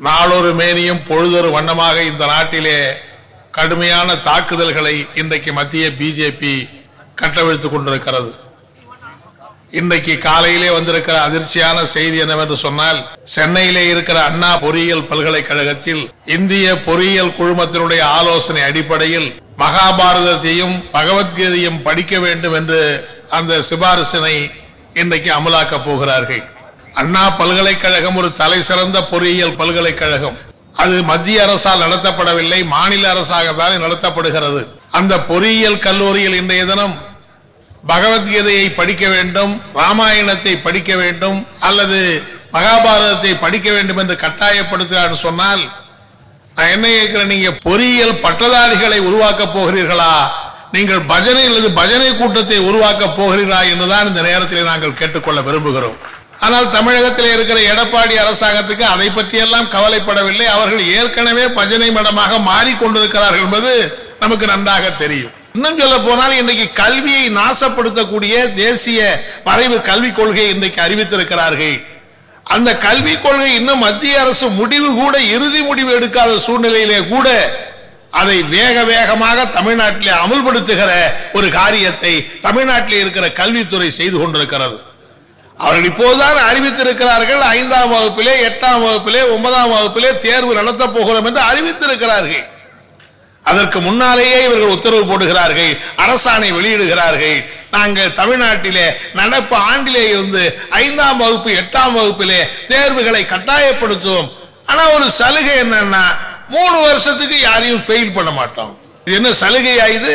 நாளொரு மேனியும் பொழுதொரு வண்ணமாக இந்த நாட்டிலே கடுமையான தாக்குதல்களை இன்றைக்கு மத்திய பிஜேபி கட்டவிழ்த்துக் கொண்டிருக்கிறது இன்றைக்கு காலையிலே வந்திருக்கிற அதிர்ச்சியான செய்தி என்னவென்று சொன்னால் சென்னையிலே இருக்கிற அண்ணா பொறியியல் பல்கலைக்கழகத்தில் இந்திய பொறியியல் குழுமத்தினுடைய ஆலோசனை அடிப்படையில் மகாபாரதத்தையும் பகவத்கீதையும் படிக்க வேண்டும் என்று அந்த சிபாரிசினை இன்றைக்கு அமலாக்கப் போகிறார்கள் அண்ணா பல்கலைக்கழகம் ஒரு தலை சிறந்த பொறியியல் பல்கலைக்கழகம் அது மத்திய அரசால் நடத்தப்படவில்லை மாநில அரசாக தான் நடத்தப்படுகிறது அந்த பொறியியல் கல்லூரியில் இன்றைய தினம் பகவத்கீதையை படிக்க வேண்டும் ராமாயணத்தை படிக்க வேண்டும் அல்லது மகாபாரதத்தை படிக்க வேண்டும் என்று கட்டாயப்படுத்துகிறார் சொன்னால் நான் என்ன கேட்கிறேன் நீங்க பொறியியல் பட்டதாரிகளை உருவாக்க போகிறீர்களா நீங்கள் பஜனை அல்லது பஜனை கூட்டத்தை உருவாக்க போகிறீர்களா என்றுதான் இந்த நேரத்தில் நாங்கள் கேட்டுக்கொள்ள விரும்புகிறோம் ஆனால் தமிழகத்தில் இருக்கிற எடப்பாடி அரசாங்கத்துக்கு அதை பற்றியெல்லாம் கவலைப்படவில்லை அவர்கள் ஏற்கனவே பஜனை மடமாக மாறிக்கொண்டிருக்கிறார்கள் என்பது நமக்கு நன்றாக தெரியும் இன்னும் சொல்ல போனால் இன்றைக்கு கல்வியை நாசப்படுத்தக்கூடிய தேசிய வரைவு கல்விக் கொள்கையை இன்றைக்கு அறிவித்திருக்கிறார்கள் அந்த கல்விக் கொள்கை இன்னும் மத்திய அரசு முடிவு கூட இறுதி முடிவு எடுக்காத சூழ்நிலையிலே கூட அதை வேக வேகமாக தமிழ்நாட்டிலே அமுல்படுத்துகிற ஒரு காரியத்தை தமிழ்நாட்டிலே இருக்கிற கல்வித்துறை செய்து கொண்டிருக்கிறது அவர்கள் இப்போதுதான் அறிவித்திருக்கிறார்கள் ஐந்தாம் வகுப்பிலே எட்டாம் வகுப்பிலே ஒன்பதாம் வகுப்பிலே தேர்வு நடத்தப் போகிறோம் என்று அறிவித்திருக்கிறார்கள் அதற்கு முன்னாலேயே இவர்கள் உத்தரவு போடுகிறார்கள் அரசாணை வெளியிடுகிறார்கள் நாங்கள் தமிழ்நாட்டிலே நடப்பு ஆண்டிலே இருந்து ஐந்தாம் வகுப்பு எட்டாம் வகுப்பிலே தேர்வுகளை கட்டாயப்படுத்துவோம் ஆனா ஒரு சலுகை என்னன்னா மூணு வருஷத்துக்கு யாரையும் ஃபெயில் பண்ண மாட்டோம் இது என்ன சலுகையா இது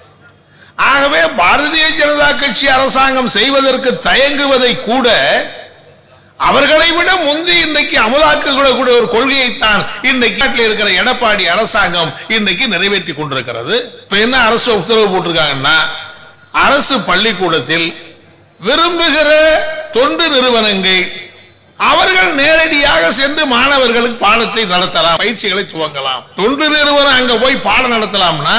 ஆகவே பாரதிய ஜனதா கட்சி அரசாங்கம் செய்வதற்கு தயங்குவதை கூட அவர்களை விட முந்தி இன்றைக்கு அமலாக்கக்கூடிய ஒரு கொள்கையைத்தான் இன்றைக்கு நாட்டில் இருக்கிற எடப்பாடி அரசாங்கம் இன்றைக்கு நிறைவேற்றி கொண்டிருக்கிறது இப்ப என்ன அரசு உத்தரவு போட்டிருக்காங்கன்னா அரசு பள்ளிக்கூடத்தில் விரும்புகிற தொண்டு நிறுவனங்கள் அவர்கள் நேரடியாக சென்று மாணவர்களுக்கு பாடத்தை நடத்தலாம் பயிற்சிகளை துவங்கலாம் தொண்டு நிறுவனம் அங்க போய் பாடம் நடத்தலாம்னா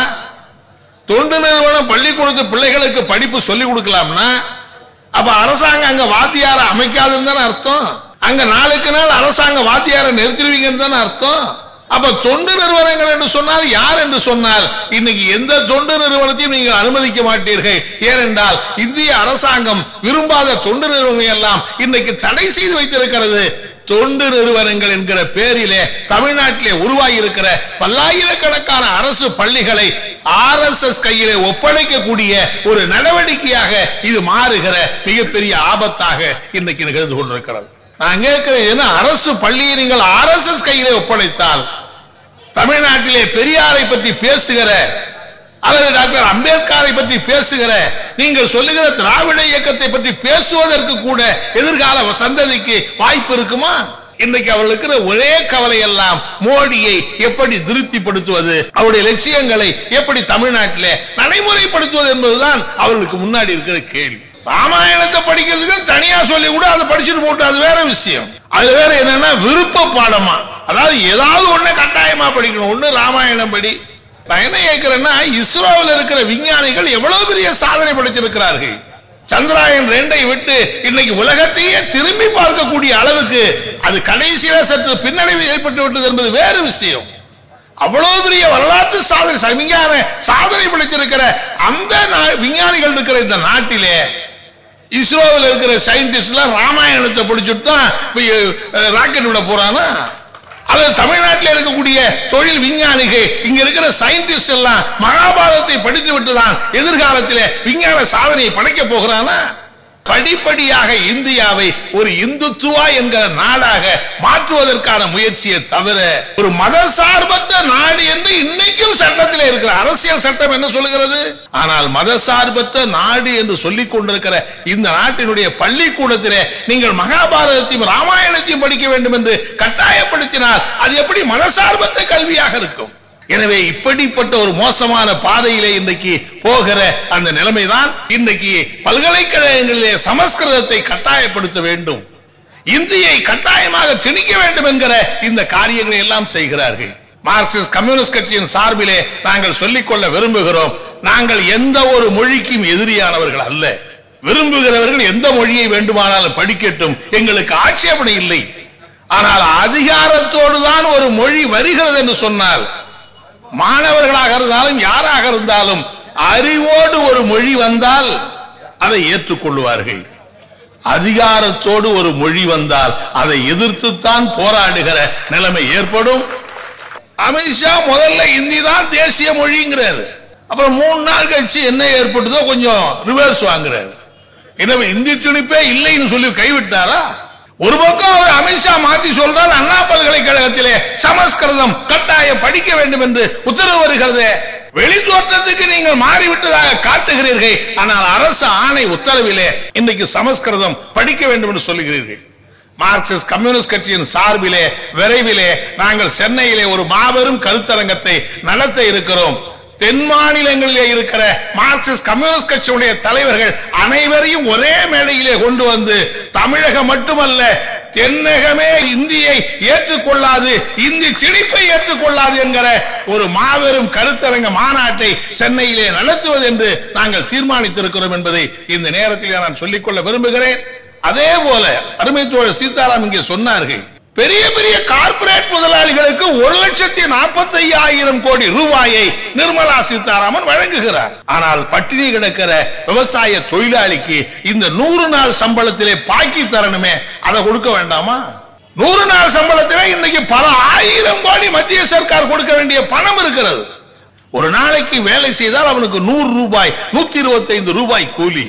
தொண்டு நிறுவனம் பள்ளிக்கூடத்து பிள்ளைகளுக்கு படிப்பு சொல்லி கொடுக்கலாம்னா அப்ப அரசாங்கம் அங்க வாத்தியார அமைக்காதுன்னு தானே அர்த்தம் அங்க நாளுக்கு நாள் அரசாங்க வாத்தியார நிறுத்திடுவீங்கன்னு தானே அர்த்தம் அப்ப தொண்டு நிறுவனங்கள் என்று சொன்னால் யார் என்று சொன்னால் இன்னைக்கு எந்த தொண்டு நிறுவனத்தையும் நீங்கள் அனுமதிக்க மாட்டீர்கள் ஏனென்றால் இந்திய அரசாங்கம் விரும்பாத தொண்டு நிறுவனங்கள் எல்லாம் இன்னைக்கு தடை செய்து வைத்திருக்கிறது தொண்டு நிறுவனங்கள் என்கிற பேரிலே தமிழ்நாட்டிலே உருவாகி இருக்கிற பல்லாயிரக்கணக்கான அரசு பள்ளிகளை ஆர் எஸ் எஸ் கையிலே ஒப்படைக்கக்கூடிய ஒரு நடவடிக்கையாக இது மாறுகிற மிகப்பெரிய ஆபத்தாக இன்னைக்கு நிகழ்ந்து கொண்டிருக்கிறது நான் கேட்கிறேன் என்ன அரசு பள்ளியை நீங்கள் ஆர் எஸ் எஸ் கையிலே ஒப்படைத்தால் தமிழ்நாட்டிலே பெரியாரை பற்றி பேசுகிற அல்லது டாக்டர் அம்பேத்கரை பற்றி பேசுகிற நீங்கள் சொல்லுகிற திராவிட இயக்கத்தை பற்றி பேசுவதற்கு கூட எதிர்கால சந்ததிக்கு வாய்ப்பு இருக்குமா இன்றைக்கு அவர்களுக்கு இருக்கிற ஒரே கவலை எல்லாம் மோடியை எப்படி திருப்திப்படுத்துவது அவருடைய லட்சியங்களை எப்படி தமிழ்நாட்டிலே நடைமுறைப்படுத்துவது என்பதுதான் அவர்களுக்கு முன்னாடி இருக்கிற கேள்வி ராமாயணத்தை படிக்கிறதுக்கு தனியா சொல்லி கூட அதை படிச்சுட்டு போட்டு அது வேற விஷயம் அது வேற என்னன்னா விருப்ப பாடமா அதாவது ஏதாவது ஒண்ணு கட்டாயமா படிக்கணும் ஒண்ணு ராமாயணம் படி நான் என்ன கேட்கிறேன்னா இஸ்ரோவில் இருக்கிற விஞ்ஞானிகள் எவ்வளவு பெரிய சாதனை படைச்சிருக்கிறார்கள் சந்திராயன் ரெண்டை விட்டு இன்னைக்கு உலகத்தையே திரும்பி பார்க்கக்கூடிய அளவுக்கு அது கடைசியில சற்று பின்னடைவு ஏற்பட்டு விட்டது என்பது வேறு விஷயம் அவ்வளவு பெரிய வரலாற்று சாதனை விஞ்ஞான சாதனை படைத்திருக்கிற அந்த நா- விஞ்ஞானிகள் இருக்கிற இந்த நாட்டிலே இஸ்ரோவில் இருக்கிற சயின்டிஸ்ட்லாம் ராமாயணத்தை படிச்சுட்டு தான் ராக்கெட் விட போறானா அல்லது தமிழ்நாட்டில் இருக்கக்கூடிய தொழில் விஞ்ஞானிகள் இங்க இருக்கிற சயின்டிஸ்ட் எல்லாம் மகாபாரதத்தை படித்து விட்டு தான் எதிர்காலத்திலே விஞ்ஞான சாதனையை படைக்க போகிறானா படிப்படியாக இந்தியாவை ஒரு இந்துத்துவா என்கிற நாடாக மாற்றுவதற்கான முயற்சியை தவிர ஒரு மத சார்பற்ற நாடு என்று இன்னைக்கும் சட்டத்தில் இருக்கிற அரசியல் சட்டம் என்ன சொல்லுகிறது ஆனால் மத சார்பற்ற நாடு என்று சொல்லிக் கொண்டிருக்கிற இந்த நாட்டினுடைய பள்ளிக்கூடத்திலே நீங்கள் மகாபாரதத்தையும் ராமாயணத்தையும் படிக்க வேண்டும் என்று கட்டாயப்படுத்தினால் அது எப்படி மதசார்பற்ற கல்வியாக இருக்கும் எனவே இப்படிப்பட்ட ஒரு மோசமான பாதையிலே இன்றைக்கு போகிற அந்த நிலைமைதான் இன்றைக்கு பல்கலைக்கழகங்களிலே சமஸ்கிருதத்தை கட்டாயப்படுத்த வேண்டும் இந்தியை கட்டாயமாக திணிக்க வேண்டும் என்கிற இந்த காரியங்களை எல்லாம் செய்கிறார்கள் மார்க்சிஸ்ட் கம்யூனிஸ்ட் கட்சியின் சார்பிலே நாங்கள் சொல்லிக்கொள்ள விரும்புகிறோம் நாங்கள் எந்த ஒரு மொழிக்கும் எதிரியானவர்கள் அல்ல விரும்புகிறவர்கள் எந்த மொழியை வேண்டுமானாலும் படிக்கட்டும் எங்களுக்கு ஆட்சேபனை இல்லை ஆனால் அதிகாரத்தோடு தான் ஒரு மொழி வருகிறது என்று சொன்னால் மாணவர்களாக இருந்தாலும் யாராக இருந்தாலும் அறிவோடு ஒரு மொழி வந்தால் அதை ஏற்றுக்கொள்வார்கள் அதிகாரத்தோடு ஒரு மொழி வந்தால் அதை எதிர்த்துத்தான் போராடுகிற நிலைமை ஏற்படும் அமித்ஷா முதல்ல இந்தி தான் தேசிய மொழிங்கிறாரு அப்புறம் மூணு நாள் கழிச்சு என்ன ஏற்பட்டதோ கொஞ்சம் ரிவர்ஸ் வாங்குறாரு எனவே இந்தி துணிப்பே இல்லைன்னு சொல்லி கைவிட்டாரா ஒரு பக்கம் அவர் அமித்ஷா மாத்தி சொல்றார் அண்ணா பல்கலைக்கழகத்திலே சமஸ்கிருதம் கட்டாயம் படிக்க வேண்டும் என்று உத்தரவு வருகிறது வெளி தோற்றத்துக்கு நீங்கள் மாறிவிட்டதாக காட்டுகிறீர்கள் ஆனால் அரசு ஆணை உத்தரவிலே இன்னைக்கு சமஸ்கிருதம் படிக்க வேண்டும் என்று சொல்லுகிறீர்கள் மார்க்சிஸ்ட் கம்யூனிஸ்ட் கட்சியின் சார்பிலே விரைவிலே நாங்கள் சென்னையிலே ஒரு மாபெரும் கருத்தரங்கத்தை நடத்த இருக்கிறோம் தென் மாநிலங்களிலே இருக்கிற மார்க்சிஸ்ட் கம்யூனிஸ்ட் கட்சியுடைய தலைவர்கள் அனைவரையும் ஒரே மேடையிலே கொண்டு வந்து தமிழகம் மட்டுமல்ல தென்னகமே இந்தியை ஏற்றுக்கொள்ளாது இந்தி திணிப்பை ஏற்றுக்கொள்ளாது என்கிற ஒரு மாபெரும் கருத்தரங்க மாநாட்டை சென்னையிலே நடத்துவது என்று நாங்கள் தீர்மானித்திருக்கிறோம் என்பதை இந்த நேரத்தில் நான் சொல்லிக்கொள்ள விரும்புகிறேன் அதே போல அருமை தோழர் சீதாராம் இங்கே சொன்னார்கள் பெரிய பெரிய கார்ப்பரேட் முதலாளிகளுக்கு ஒரு லட்சத்தி நாற்பத்தி ஐயாயிரம் கோடி ரூபாயை நிர்மலா சீதாராமன் வழங்குகிறார் ஆனால் பட்டினி கிடக்கிற விவசாய தொழிலாளிக்கு இந்த நூறு நாள் சம்பளத்திலே பாக்கி தரணுமே அதை கொடுக்க வேண்டாமா நூறு நாள் சம்பளத்திலே இன்னைக்கு பல ஆயிரம் கோடி மத்திய சர்க்கார் கொடுக்க வேண்டிய பணம் இருக்கிறது ஒரு நாளைக்கு வேலை செய்தால் அவனுக்கு நூறு ரூபாய் நூத்தி இருபத்தி ஐந்து ரூபாய் கூலி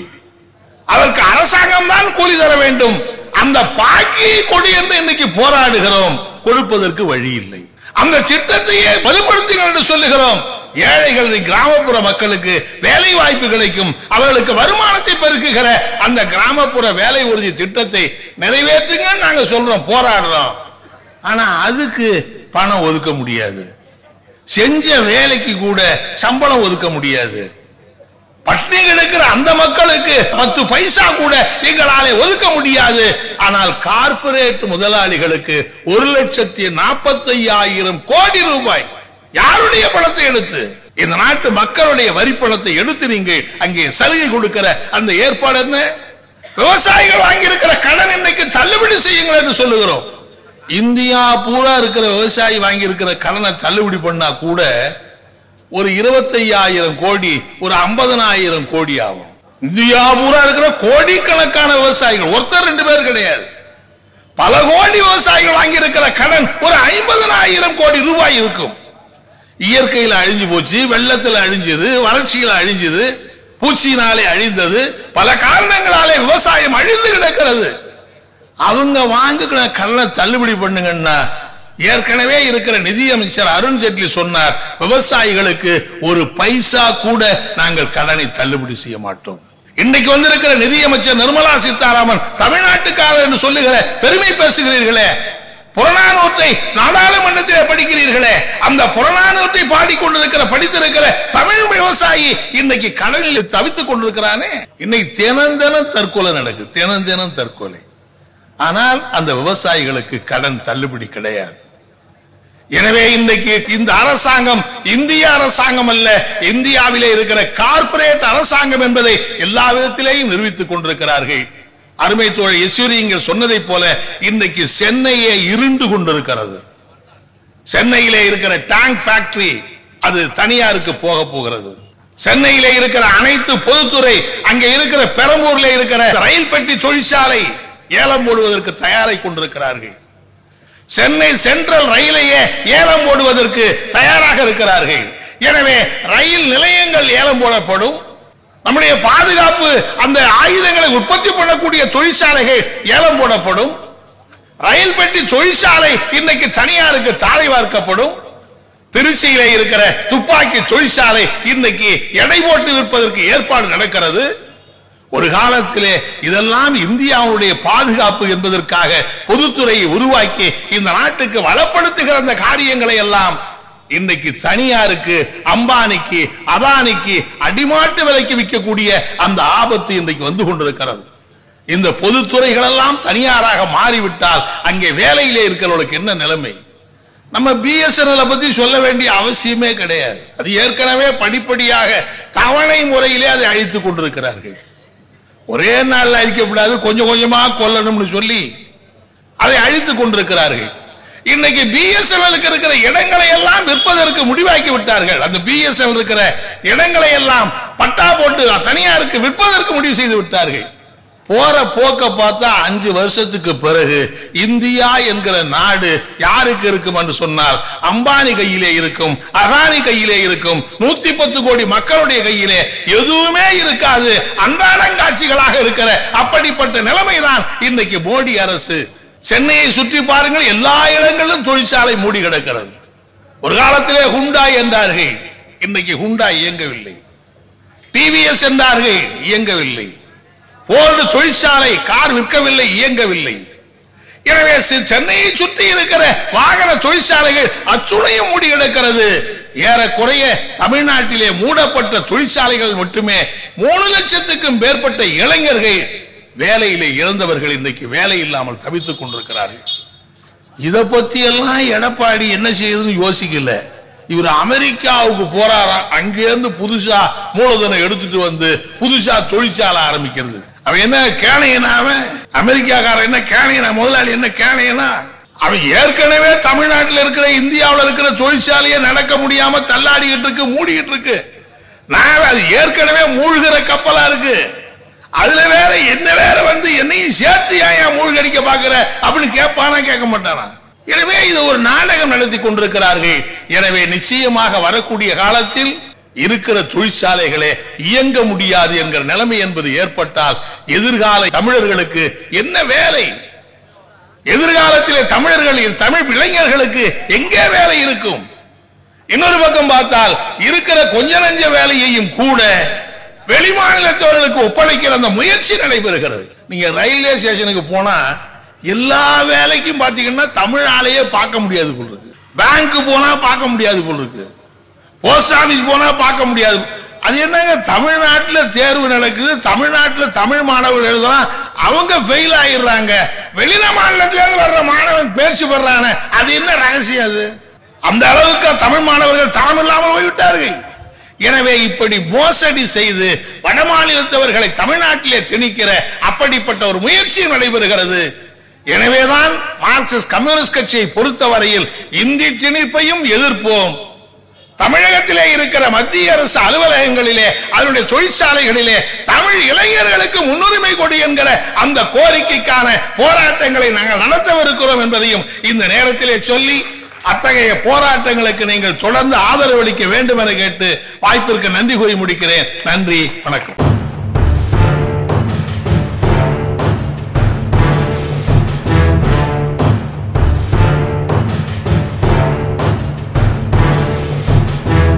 அதற்கு அரசாங்கம் தான் கூலி தர வேண்டும் அந்த பாக்கியை கொடு என்று இன்னைக்கு போராடுகிறோம் கொடுப்பதற்கு வழி இல்லை அந்த திட்டத்தையே வலுப்படுத்துங்கள் என்று சொல்லுகிறோம் ஏழைகள் கிராமப்புற மக்களுக்கு வேலை வாய்ப்பு கிடைக்கும் அவர்களுக்கு வருமானத்தை பெருக்குகிற அந்த கிராமப்புற வேலை உறுதி திட்டத்தை நிறைவேற்றுங்க நாங்க சொல்றோம் போராடுறோம் ஆனா அதுக்கு பணம் ஒதுக்க முடியாது செஞ்ச வேலைக்கு கூட சம்பளம் ஒதுக்க முடியாது பட்டினி கிடக்கிற அந்த மக்களுக்கு பத்து பைசா கூட எங்களாலே ஒதுக்க முடியாது ஆனால் கார்ப்பரேட் முதலாளிகளுக்கு ஒரு லட்சத்தி நாற்பத்தி ஐயாயிரம் கோடி ரூபாய் யாருடைய பணத்தை எடுத்து இந்த நாட்டு மக்களுடைய வரி பணத்தை எடுத்து நீங்க அங்கே சலுகை கொடுக்கிற அந்த ஏற்பாடு என்ன விவசாயிகள் வாங்கி இருக்கிற கடன் இன்னைக்கு தள்ளுபடி செய்யுங்கள் என்று சொல்லுகிறோம் இந்தியா பூரா இருக்கிற விவசாயி வாங்கி இருக்கிற கடனை தள்ளுபடி பண்ணா கூட ஒரு இருபத்தையாயிரம் கோடி ஒரு ஐம்பதனாயிரம் கோடி ஆகும் இந்தியா பூரா இருக்கிற கோடிக்கணக்கான விவசாயிகள் ஒருத்தர் ரெண்டு பேர் கிடையாது பல கோடி விவசாயிகள் வாங்கி இருக்கிற கடன் ஒரு ஐம்பதனாயிரம் கோடி ரூபாய் இருக்கும் இயற்கையில் அழிஞ்சு போச்சு வெள்ளத்தில் அழிஞ்சது வறட்சியில் அழிஞ்சது பூச்சியினாலே அழிந்தது பல காரணங்களாலே விவசாயம் அழிந்து கிடக்கிறது அவங்க வாங்குகிற கடனை தள்ளுபடி பண்ணுங்கன்னா ஏற்கனவே இருக்கிற நிதி அமைச்சர் அருண் ஜேட்லி சொன்னார் விவசாயிகளுக்கு ஒரு பைசா கூட நாங்கள் கடனை தள்ளுபடி செய்ய மாட்டோம் இன்னைக்கு வந்திருக்கிற நிதி அமைச்சர் நிர்மலா சீதாராமன் தமிழ்நாட்டுக்காரர் என்று சொல்லுகிற பெருமை பேசுகிறீர்களே புறநானூற்றை நாடாளுமன்றத்தில் படிக்கிறீர்களே அந்த புறநானூற்றை பாடிக்கொண்டிருக்கிற படித்திருக்கிற தமிழ் விவசாயி இன்னைக்கு கடலில் தவித்துக் கொண்டிருக்கிறானே இன்னைக்கு தினம் தினம் தற்கொலை நடக்குது தினம் தினம் தற்கொலை ஆனால் அந்த விவசாயிகளுக்கு கடன் தள்ளுபடி கிடையாது எனவே இன்றைக்கு இந்த அரசாங்கம் இந்திய அரசாங்கம் அல்ல இந்தியாவிலே இருக்கிற கார்ப்பரேட் அரசாங்கம் என்பதை எல்லா விதத்திலேயும் நிரூபித்துக் கொண்டிருக்கிறார்கள் அருமை தோழர் யசூரி இங்கே சொன்னதை போல இன்றைக்கு சென்னையே இருண்டு கொண்டிருக்கிறது சென்னையிலே இருக்கிற டேங்க் ஃபேக்டரி அது தனியாருக்கு போக போகிறது சென்னையிலே இருக்கிற அனைத்து பொதுத்துறை அங்கே இருக்கிற பெரம்பூர்ல இருக்கிற ரயில் பெட்டி தொழிற்சாலை ஏலம் போடுவதற்கு தயாரை கொண்டிருக்கிறார்கள் சென்னை சென்ட்ரல் ரயிலையே ஏலம் போடுவதற்கு தயாராக இருக்கிறார்கள் எனவே ரயில் நிலையங்கள் ஏலம் போடப்படும் நம்முடைய பாதுகாப்பு அந்த ஆயுதங்களை உற்பத்தி பண்ணக்கூடிய தொழிற்சாலைகள் ஏலம் போடப்படும் ரயில் பெட்டி தொழிற்சாலை இன்னைக்கு தனியாருக்கு தாரை வார்க்கப்படும் திருச்சியில இருக்கிற துப்பாக்கி தொழிற்சாலை இன்னைக்கு எடை போட்டு விற்பதற்கு ஏற்பாடு நடக்கிறது ஒரு காலத்திலே இதெல்லாம் இந்தியாவுடைய பாதுகாப்பு என்பதற்காக பொதுத்துறையை உருவாக்கி இந்த நாட்டுக்கு வளப்படுத்துகிற அந்த காரியங்களை எல்லாம் இன்னைக்கு தனியாருக்கு அம்பானிக்கு அதானிக்கு அடிமாட்டு விலைக்கு விற்கக்கூடிய அந்த ஆபத்து இன்றைக்கு வந்து கொண்டிருக்கிறது இந்த பொதுத்துறைகள் எல்லாம் தனியாராக மாறிவிட்டால் அங்கே வேலையிலே இருக்கிறவர்களுக்கு என்ன நிலைமை நம்ம பிஎஸ்என்எல் பத்தி சொல்ல வேண்டிய அவசியமே கிடையாது அது ஏற்கனவே படிப்படியாக தவணை முறையிலே அதை அழித்துக் கொண்டிருக்கிறார்கள் ஒரே நாள்ல அழிக்கப்படாது கொஞ்சம் கொஞ்சமா கொல்லணும்னு சொல்லி அதை அழித்துக் கொண்டிருக்கிறார்கள் இன்னைக்கு பிஎஸ்என்எலுக்கு இருக்கிற இடங்களை எல்லாம் விற்பதற்கு முடிவாக்கி விட்டார்கள் அந்த பிஎஸ்என்எல் இருக்கிற இடங்களை எல்லாம் பட்டா போட்டு தனியாருக்கு விற்பதற்கு முடிவு செய்து விட்டார்கள் போற போக்க பார்த்தா அஞ்சு வருஷத்துக்கு பிறகு இந்தியா என்கிற நாடு யாருக்கு இருக்கும் என்று சொன்னால் அம்பானி கையிலே இருக்கும் அதானி கையிலே இருக்கும் நூத்தி பத்து கோடி மக்களுடைய கையிலே எதுவுமே இருக்காது அன்றாடங்காட்சிகளாக இருக்கிற அப்படிப்பட்ட நிலைமைதான் இன்னைக்கு மோடி அரசு சென்னையை சுற்றி பாருங்கள் எல்லா இடங்களிலும் தொழிற்சாலை மூடி கிடக்கிறது ஒரு காலத்திலே ஹுண்டாய் என்றார்கள் இன்னைக்கு ஹுண்டாய் இயங்கவில்லை டிவிஎஸ் என்றார்கள் இயங்கவில்லை போர்டு தொழிற்சாலை கார் விற்கவில்லை இயங்கவில்லை எனவே சி- சென்னையை சுற்றி இருக்கிற வாகன தொழிற்சாலைகள் அச்சுணையும் மூடி கிடக்கிறது ஏறக்குறைய தமிழ்நாட்டிலே மூடப்பட்ட தொழிற்சாலைகள் மட்டுமே மூணு லட்சத்துக்கும் மேற்பட்ட இளைஞர்கள் வேலையிலே இறந்தவர்கள் இன்னைக்கு வேலை இல்லாமல் தவித்துக் கொண்டிருக்கிறார்கள் இத பத்தி எல்லாம் எடப்பாடி என்ன செய்யுதுன்னு யோசிக்கல இவர் அமெரிக்காவுக்கு போறாராம் அங்கேருந்து புதுசா மூலதனம் எடுத்துட்டு வந்து புதுசா தொழிற்சாலை ஆரம்பிக்கிறது அவன் என்ன கேணையனா அவன் அமெரிக்காக்காரன் என்ன கேணையனா முதலாளி என்ன கேணையனா அவன் ஏற்கனவே தமிழ்நாட்டில் இருக்கிற இந்தியாவில் இருக்கிற தொழிற்சாலையை நடக்க முடியாம தள்ளாடிக்கிட்டு இருக்கு மூடிக்கிட்டு இருக்கு நான் அது ஏற்கனவே மூழ்கிற கப்பலா இருக்கு அதுல வேற என்ன வேற வந்து என்னையும் சேர்த்து ஏன் ஏன் மூழ்கடிக்க பாக்குற அப்படின்னு கேட்பானா கேட்க மாட்டானா எனவே இது ஒரு நாடகம் நடத்தி கொண்டிருக்கிறார்கள் எனவே நிச்சயமாக வரக்கூடிய காலத்தில் இருக்கிற தொழிற்சாலைகளே இயங்க முடியாது என்கிற நிலைமை என்பது ஏற்பட்டால் எதிர்கால தமிழர்களுக்கு என்ன வேலை எதிர்காலத்திலே தமிழர்கள் தமிழ் இளைஞர்களுக்கு எங்கே வேலை இருக்கும் இன்னொரு பக்கம் பார்த்தால் இருக்கிற கொஞ்ச நஞ்ச வேலையையும் கூட வெளிமாநிலத்தவர்களுக்கு ஒப்படைக்கிற அந்த முயற்சி நடைபெறுகிறது நீங்க ரயில்வே ஸ்டேஷனுக்கு போனா எல்லா வேலைக்கும் பாத்தீங்கன்னா தமிழ் ஆளையே பார்க்க முடியாது போல் இருக்கு பேங்க் போனா பார்க்க முடியாது போல் இருக்கு போஸ்ட் ஆபீஸ் போனா பார்க்க முடியாது அது என்னங்க தமிழ்நாட்டுல தேர்வு நடக்குது தமிழ்நாட்டுல தமிழ் மாணவர்கள் எழுதுறான் அவங்க ஃபெயில் ஆயிடுறாங்க வெளியில மாநிலத்துல இருந்து வர்ற மாணவன் தேர்ச்சி பெறானே அது என்ன ரகசியம் அது அந்த அளவுக்கு தமிழ் மாணவர்கள் தரம் இல்லாமல் போய்விட்டார்கள் எனவே இப்படி மோசடி செய்து வடமாநிலத்தவர்களை தமிழ்நாட்டிலே திணிக்கிற அப்படிப்பட்ட ஒரு முயற்சி நடைபெறுகிறது எனவேதான் மார்க்சிஸ்ட் கம்யூனிஸ்ட் கட்சியை பொறுத்தவரையில் இந்தி திணிப்பையும் எதிர்ப்போம் தமிழகத்திலே இருக்கிற மத்திய அரசு அலுவலகங்களிலே அதனுடைய தொழிற்சாலைகளிலே தமிழ் இளைஞர்களுக்கு முன்னுரிமை கொடு என்கிற அந்த கோரிக்கைக்கான போராட்டங்களை நாங்கள் நடத்தவிருக்கிறோம் என்பதையும் இந்த நேரத்திலே சொல்லி அத்தகைய போராட்டங்களுக்கு நீங்கள் தொடர்ந்து ஆதரவு அளிக்க வேண்டும் என கேட்டு வாய்ப்பிற்கு நன்றி கூறி முடிக்கிறேன் நன்றி வணக்கம்